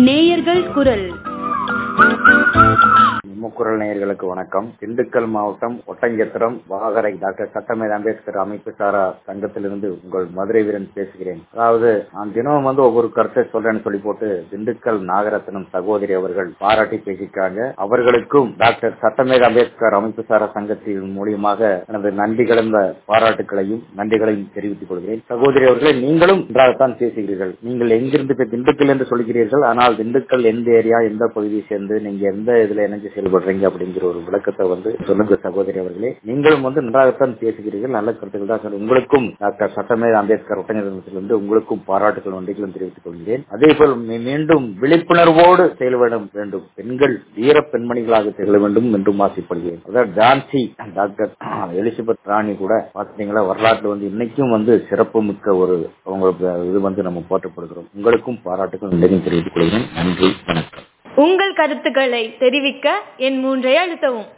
நேயர்கள் குரல் முக்குரல் நேயர்களுக்கு வணக்கம் திண்டுக்கல் மாவட்டம் ஒட்டஞ்சத்திரம் வாகரை டாக்டர் சட்டமேத அம்பேத்கர் அமைப்பு சாரா சங்கத்திலிருந்து உங்கள் மதுரை வீரன் பேசுகிறேன் அதாவது நான் தினமும் வந்து ஒவ்வொரு கருத்தை சொல்றேன்னு சொல்லி போட்டு திண்டுக்கல் நாகரத்னம் சகோதரி அவர்கள் பாராட்டி பேசியிருக்காங்க அவர்களுக்கும் டாக்டர் சட்டமேத அம்பேத்கர் அமைப்பு சாரா சங்கத்தின் மூலியமாக எனது நன்றி கலந்த பாராட்டுகளையும் நன்றிகளையும் தெரிவித்துக் கொள்கிறேன் சகோதரி அவர்களே நீங்களும் நன்றாகத்தான் பேசுகிறீர்கள் நீங்கள் எங்கிருந்து இப்ப திண்டுக்கல் என்று சொல்கிறீர்கள் ஆனால் திண்டுக்கல் எந்த ஏரியா எந்த பகுதியை சேர்ந்து நீங்க எந்த இதுல இணைஞ்சு செயல்படுறீங்க அப்படிங்கிற ஒரு விளக்கத்தை வந்து சொல்லுங்க சகோதரி அவர்களே நீங்களும் வந்து நன்றாகத்தான் பேசுகிறீர்கள் நல்ல கருத்துக்கள் தான் சொல்லி உங்களுக்கும் டாக்டர் சட்டமேத அம்பேத்கர் ஒட்டநிறுவனத்திலிருந்து உங்களுக்கும் பாராட்டுகள் நன்றிகளும் தெரிவித்துக் கொள்கிறேன் அதே போல் மீ- மீண்டும் விழிப்புணர்வோடு செயல்பட வேண்டும் பெண்கள் வீர பெண்மணிகளாக திகழ வேண்டும் என்றும் ஆசைப்படுகிறேன் அதாவது ஜான்சி டாக்டர் எலிசபெத் ராணி கூட பாத்தீங்களா வரலாற்றுல வந்து இன்னைக்கும் வந்து சிறப்பு மிக்க ஒரு அவங்க இது வந்து நம்ம போற்றப்படுகிறோம் உங்களுக்கும் பாராட்டுகள் நன்றியும் தெரிவித்துக் கொள்கிறேன் நன்றி வணக்கம் உங்கள் கருத்துக்களை தெரிவிக்க என் மூன்றை அழுத்தவும்